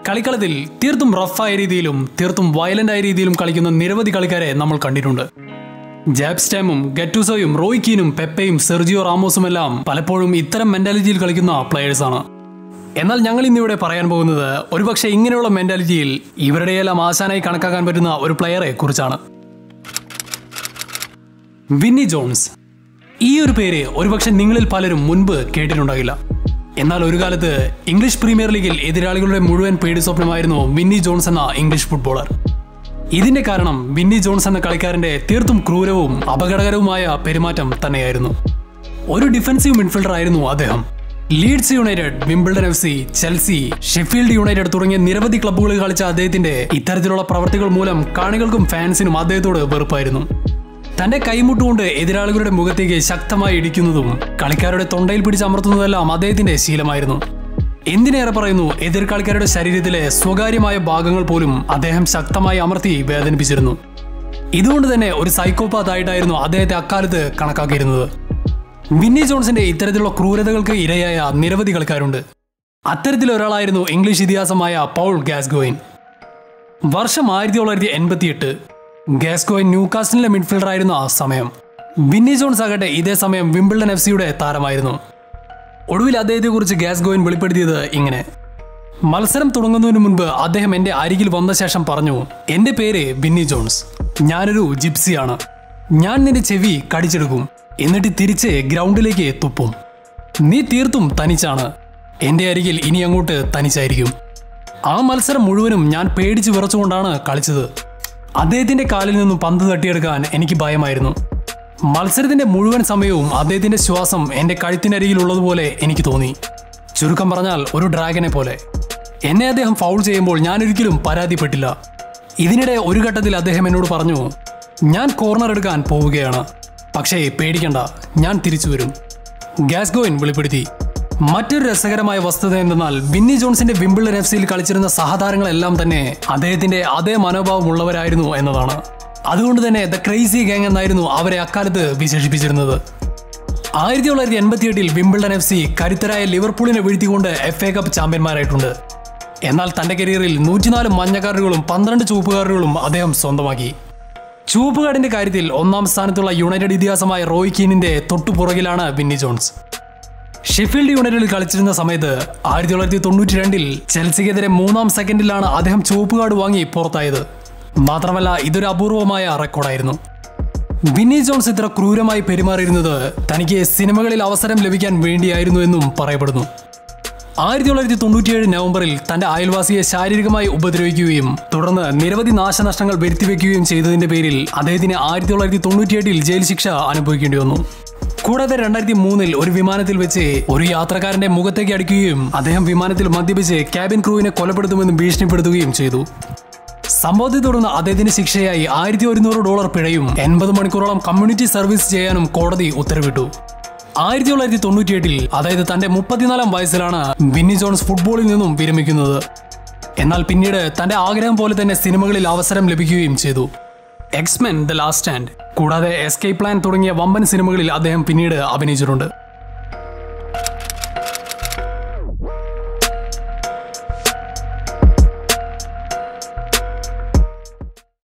കളിക്കളത്തിൽ തീർത്തും റഫായ രീതിയിലും തീർത്തും വയലന്റ് ആയ രീതിയിലും കളിക്കുന്ന നിരവധി കളിക്കാരെ നമ്മൾ കണ്ടിട്ടുണ്ട് ജാബ്സ്റ്റാമും ഗറ്റൂസോയും റോയ്ക്കീനും പെപ്പയും സെർജിയോ റാമോസും എല്ലാം പലപ്പോഴും ഇത്തരം മെന്റാലിറ്റിയിൽ കളിക്കുന്ന പ്ലെയേഴ്സാണ് എന്നാൽ ഞങ്ങൾ ഇന്നിവിടെ പറയാൻ പോകുന്നത് ഒരുപക്ഷെ ഇങ്ങനെയുള്ള മെന്റാലിറ്റിയിൽ ഇവരുടെയെല്ലാം ആശാനായി കണക്കാക്കാൻ പറ്റുന്ന ഒരു പ്ലെയറെ കുറിച്ചാണ് വിന്നി ജോൺസ് ഈ ഒരു പേര് ഒരുപക്ഷെ നിങ്ങളിൽ പലരും മുൻപ് കേട്ടിട്ടുണ്ടാകില്ല എന്നാൽ ഒരു കാലത്ത് ഇംഗ്ലീഷ് പ്രീമിയർ ലീഗിൽ എതിരാളികളുടെ മുഴുവൻ പേടി സ്വപ്നമായിരുന്നു വിന്നി ജോൺസ് എന്ന ഇംഗ്ലീഷ് ഫുട്ബോളർ ഇതിന്റെ കാരണം വിന്നി ജോൺസ് എന്ന കളിക്കാരന്റെ തീർത്തും ക്രൂരവും അപകടകരവുമായ പെരുമാറ്റം തന്നെയായിരുന്നു ഒരു ഡിഫൻസീവ് മിഡ്ഫീൽഡർ ആയിരുന്നു അദ്ദേഹം Leeds United Wimbledon F C Chelsea Sheffield United തുടങ്ങിയ നിരവധി ക്ലബ്ബുകളിൽ കളിച്ച അദ്ദേഹത്തിന്റെ ഇത്തരത്തിലുള്ള പ്രവർത്തികൾ മൂലം കാണികൾക്കും ഫാൻസിനും അദ്ദേഹത്തോട് വെറുപ്പായിരുന്നു തന്റെ കൈമുട്ടുകൊണ്ട് എതിരാളികളുടെ മുഖത്തേക്ക് ശക്തമായി ഇടിക്കുന്നതും കളിക്കാരുടെ തൊണ്ടയിൽ പിടിച്ചമർത്തുന്നതെല്ലാം അദ്ദേഹത്തിന്റെ ശീലമായിരുന്നു എന്തിനേറെ പറയുന്നു എതിർ കളിക്കാരുടെ ശരീരത്തിലെ സ്വകാര്യമായ ഭാഗങ്ങൾ പോലും അദ്ദേഹം ശക്തമായി അമർത്തി വേദനിപ്പിച്ചിരുന്നു ഇതുകൊണ്ട് തന്നെ ഒരു സൈക്കോപാത്ത് ആയിട്ടായിരുന്നു അദ്ദേഹത്തെ അക്കാലത്ത് കണക്കാക്കിയിരുന്നത് വിന്നി ജോൺസിന്റെ ഇത്തരത്തിലുള്ള ക്രൂരതകൾക്ക് ഇരയായ നിരവധി കളിക്കാരുണ്ട് അത്തരത്തിൽ ഒരാളായിരുന്നു ഇംഗ്ലീഷ് ഇതിഹാസമായ പൗൾ ഗാസ്ഗോയിൻ വർഷം ആയിരത്തി തൊള്ളായിരത്തി എൺപത്തിയെട്ട് ഗാസ്കോയിൻ ന്യൂകാസ്റ്റലിലെ മിഡ്ഫീൽഡർ ആയിരുന്ന ആ സമയം വിന്നി ജോൺസ് ആകട്ടെ ഇതേ സമയം വിംബിൾഡൺ എഫ് സിയുടെ താരമായിരുന്നു ഒടുവിൽ അദ്ദേഹത്തെക്കുറിച്ച് ഗാസ്ഗോയിൻ വെളിപ്പെടുത്തിയത് ഇങ്ങനെ മത്സരം തുടങ്ങുന്നതിന് മുൻപ് അദ്ദേഹം എന്റെ അരികിൽ വന്ന ശേഷം പറഞ്ഞു എന്റെ പേര് ബിന്നി ജോൺസ് ഞാനൊരു ജിപ്സിയാണ് ഞാൻ നിന്റെ ചെവി കടിച്ചെടുക്കും എന്നിട്ട് തിരിച്ച് ഗ്രൗണ്ടിലേക്ക് തുപ്പും നീ തീർത്തും തനിച്ചാണ് എന്റെ അരികിൽ ഇനി അങ്ങോട്ട് തനിച്ചായിരിക്കും ആ മത്സരം മുഴുവനും ഞാൻ പേടിച്ച് വിറച്ചുകൊണ്ടാണ് കളിച്ചത് അദ്ദേഹത്തിന്റെ കാലിൽ നിന്നും പന്ത് തട്ടിയെടുക്കാൻ എനിക്ക് ഭയമായിരുന്നു മത്സരത്തിന്റെ മുഴുവൻ സമയവും അദ്ദേഹത്തിന്റെ ശ്വാസം എന്റെ കഴുത്തിനരികിലുള്ളതുപോലെ എനിക്ക് തോന്നി ചുരുക്കം പറഞ്ഞാൽ ഒരു ഡ്രാഗനെ പോലെ എന്നെ അദ്ദേഹം ഫൗൾ ചെയ്യുമ്പോൾ ഞാൻ ഒരിക്കലും പരാതിപ്പെട്ടില്ല ഇതിനിടെ ഒരു ഘട്ടത്തിൽ അദ്ദേഹം എന്നോട് പറഞ്ഞു ഞാൻ കോർണർ എടുക്കാൻ പോവുകയാണ് പക്ഷേ പേടിക്കണ്ട ഞാൻ തിരിച്ചു വരും ഗാസ്ഗോയിൻ വെളിപ്പെടുത്തി മറ്റൊരു രസകരമായ വസ്തുത എന്തെന്നാൽ ബിന്നി ജോൺസിന്റെ വിംബിൾഡൺ എഫ് സിയിൽ കളിച്ചിരുന്ന സഹതാരങ്ങളെല്ലാം തന്നെ അദ്ദേഹത്തിന്റെ അതേ മനോഭാവം ഉള്ളവരായിരുന്നു എന്നതാണ് അതുകൊണ്ട് തന്നെ ദ ക്രൈസി ഗാങ് എന്നായിരുന്നു അവരെ അക്കാലത്ത് വിശേഷിപ്പിച്ചിരുന്നത് ആയിരത്തി തൊള്ളായിരത്തി എൺപത്തിയെട്ടിൽ വിംബിൾഡൺ എഫ് സി കരുത്തരായ ലിവർപൂളിനെ വീഴ്ത്തിക്കൊണ്ട് എഫ് എ കപ്പ് ചാമ്പ്യന്മാരായിട്ടുണ്ട് എന്നാൽ തന്റെ കരിയറിൽ നൂറ്റിനാല് മഞ്ഞ കാർഡുകളും പന്ത്രണ്ട് ചുവപ്പ് കാർഡുകളും അദ്ദേഹം സ്വന്തമാക്കി ചുവപ്പ് കാർഡിന്റെ കാര്യത്തിൽ ഒന്നാം സ്ഥാനത്തുള്ള യുണൈറ്റഡ് ഇതിഹാസമായ റോയ് കീനിന്റെ തൊട്ടുപുറകിലാണ് വിന്നി ജോൺസ് ഷെഫീൽഡ് യുണൈറ്റഡിൽ കളിച്ചിരുന്ന സമയത്ത് ആയിരത്തി തൊള്ളായിരത്തി തൊണ്ണൂറ്റി രണ്ടിൽ ചെൽസിക്കെതിരെ മൂന്നാം സെക്കൻഡിലാണ് അദ്ദേഹം ചുവപ്പ് കാർഡ് വാങ്ങി പുറത്തായത് മാത്രമല്ല ഇതൊരു അപൂർവമായ റെക്കോർഡായിരുന്നു വിന്നി ജോൺസ് ഇത്ര ക്രൂരമായി പെരുമാറിയിരുന്നത് തനിക്ക് സിനിമകളിൽ അവസരം ലഭിക്കാൻ വേണ്ടിയായിരുന്നു എന്നും പറയപ്പെടുന്നു ആയിരത്തി തൊള്ളായിരത്തി തൊണ്ണൂറ്റിയേഴ് നവംബറിൽ തന്റെ അയൽവാസിയെ ശാരീരികമായി ഉപദ്രവിക്കുകയും തുടർന്ന് നിരവധി നാശനഷ്ടങ്ങൾ വരുത്തിവെക്കുകയും ചെയ്തതിന്റെ പേരിൽ അദ്ദേഹത്തിന് ആയിരത്തി തൊള്ളായിരത്തി തൊണ്ണൂറ്റിയെട്ടിൽ ജയിൽ ശിക്ഷ അനുഭവിക്കേണ്ടി വന്നു കൂടാതെ രണ്ടായിരത്തി മൂന്നിൽ ഒരു വിമാനത്തിൽ വെച്ച് ഒരു യാത്രക്കാരന്റെ മുഖത്തേക്ക് അടിക്കുകയും അദ്ദേഹം വിമാനത്തിൽ മദ്യപിച്ച് ക്യാബിൻ ക്രൂവിനെ കൊലപ്പെടുത്തുമെന്ന് ഭീഷണിപ്പെടുത്തുകയും ചെയ്തു സംഭവത്തെ തുടർന്ന് അദ്ദേഹത്തിന് ശിക്ഷയായി ആയിരത്തി ഒരുന്നൂറ് ഡോളർ പിഴയും എൺപത് മണിക്കൂറോളം കമ്മ്യൂണിറ്റി സർവീസ് ചെയ്യാനും കോടതി ഉത്തരവിട്ടു ആയിരത്തി തൊള്ളായിരത്തി തൊണ്ണൂറ്റിയെട്ടിൽ അതായത് തന്റെ മുപ്പത്തിനാലാം വയസ്സിലാണ് വിന്നി ജോൺസ് ഫുട്ബോളിൽ നിന്നും വിരമിക്കുന്നത് എന്നാൽ പിന്നീട് തന്റെ ആഗ്രഹം പോലെ തന്നെ സിനിമകളിൽ അവസരം ലഭിക്കുകയും ചെയ്തു എക്സ്മെൻ ദ ലാസ്റ്റ് സ്റ്റാൻഡ് കൂടാതെ എസ്കേപ്പ് പ്ലാൻ തുടങ്ങിയ വമ്പൻ സിനിമകളിൽ അദ്ദേഹം പിന്നീട് അഭിനയിച്ചിട്ടുണ്ട്